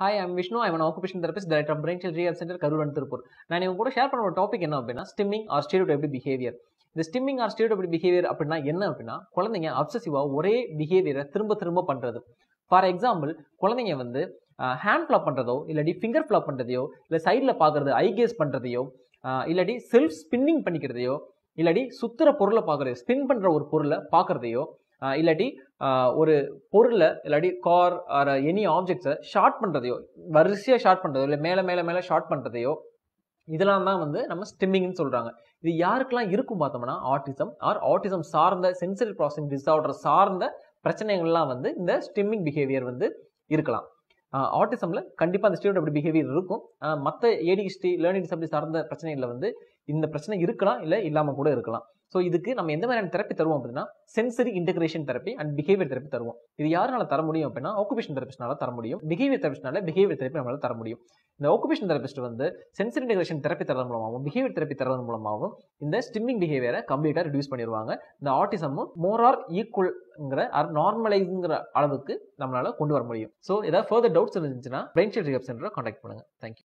hi I'm Vishnu I'm occupation therapist director of brain rehab centre Karur and Tiruppur நான் இவங்க கூட share பண்ண ஒரு டாபிக் என்ன அப்படின்னா ஸ்டிம்மிங் ஆர் ஸ்டீரியோடைப் பிஹேவியர் இந்த ஸ்டிம்மிங் ஆர் ஸ்டீரியோடைப் பிஹேவியர் அப்படின்னா என்ன அப்படின்னா குழந்தைங்க அப்சசிவாக ஒரே பிஹேவியரை திரும்ப திரும்ப பண்ணுறது ஃபார் எக்ஸாம்பிள் குழந்தைங்க வந்து ஹேண்ட் ஃப்ளாப் பண்ணுறதோ இல்லாட்டி ஃபிங்கர் ஃப்ளாப் பண்ணுறதையோ இல்லை சைடில் பார்க்குறது ஐ கேஸ் பண்ணுறதையோ இல்லாட்டி செல்ஃப் ஸ்பின்னிங் பண்ணிக்கிறதையோ இல்லாட்டி சுத்துற பொருளை பார்க்குறது ஸ்பின் பண்ணுற ஒரு பொருளை பார்க்குறதையோ இல்லாட்டி ஒரு பொருளை இல்லாட்டி கார் ஆர் எனி ஆப்ஜெக்ட்ஸை ஷார்ட் பண்ணுறதையோ வரிசையாக ஷார்ட் பண்ணுறதோ இல்லை மேலே மேலே மேலே ஷார்ட் பண்ணுறதையோ இதெல்லாம் தான் வந்து நம்ம ஸ்டிம்மிங்னு சொல்கிறாங்க இது யாருக்கெல்லாம் இருக்கும் பார்த்தோம்னா ஆட்டிசம் ஆர் ஆட்டிசம் சார்ந்த சென்சரி ப்ராசஸிங் டிஸார்டர் சார்ந்த பிரச்சனைகள்லாம் வந்து இந்த ஸ்டிம்மிங் பிஹேவியர் வந்து இருக்கலாம் ஆட்டிசமில் கண்டிப்பாக அந்த ஸ்டீரோட அப்படி பிஹேவியர் இருக்கும் மற்ற ஏடிஹெச்டி லேர்னிங் டிசபிலிட்டி சார்ந்த பிரச்சனைகளில் வந்து இந்த பிரச்சனை இருக்கலாம் இல்லை இல்லாமல் கூட இருக்கலாம் ஸோ இதுக்கு நம்ம எந்த மாதிரியான தெரப்பி தருவோம் அப்படின்னா sensory integration therapy and behaviour therapy தருவோம் இது யாருனால தர முடியும் அப்படின்னா ஆக்குபேஷன் தெரபிஸ்ட்னால தர முடியும் பிஹேவியர் தெரபிஸ்ட்னால பிஹேவியர் தெரப்பி நம்மளால தர முடியும் இந்த ஆக்குபேஷன் தெரபிஸ்ட் வந்து சென்சரி இன்டகிரேஷன் தெரப்பி தரது மூலமாகவும் பிஹேவியர் தெரப்பி தரது மூலமாகவும் இந்த ஸ்டிம்மிங் பிஹேவியரை கம்ப்ளீட்டாக ரிடியூஸ் பண்ணிடுவாங்க இந்த ஆட்டிசமும் மோர் ஆர் ஈக்குவல்ங்கிற ஆர் நார்மலைஸுங்கிற அளவுக்கு நம்மளால கொண்டு வர முடியும் ஸோ ஏதாவது ஃபர்தர் டவுட்ஸ் இருந்துச்சுன்னா பிரெயின் ஷெட் ரிகப் சென்டரை கான்டாக்ட் பண்ணுங்க தேங்க்யூ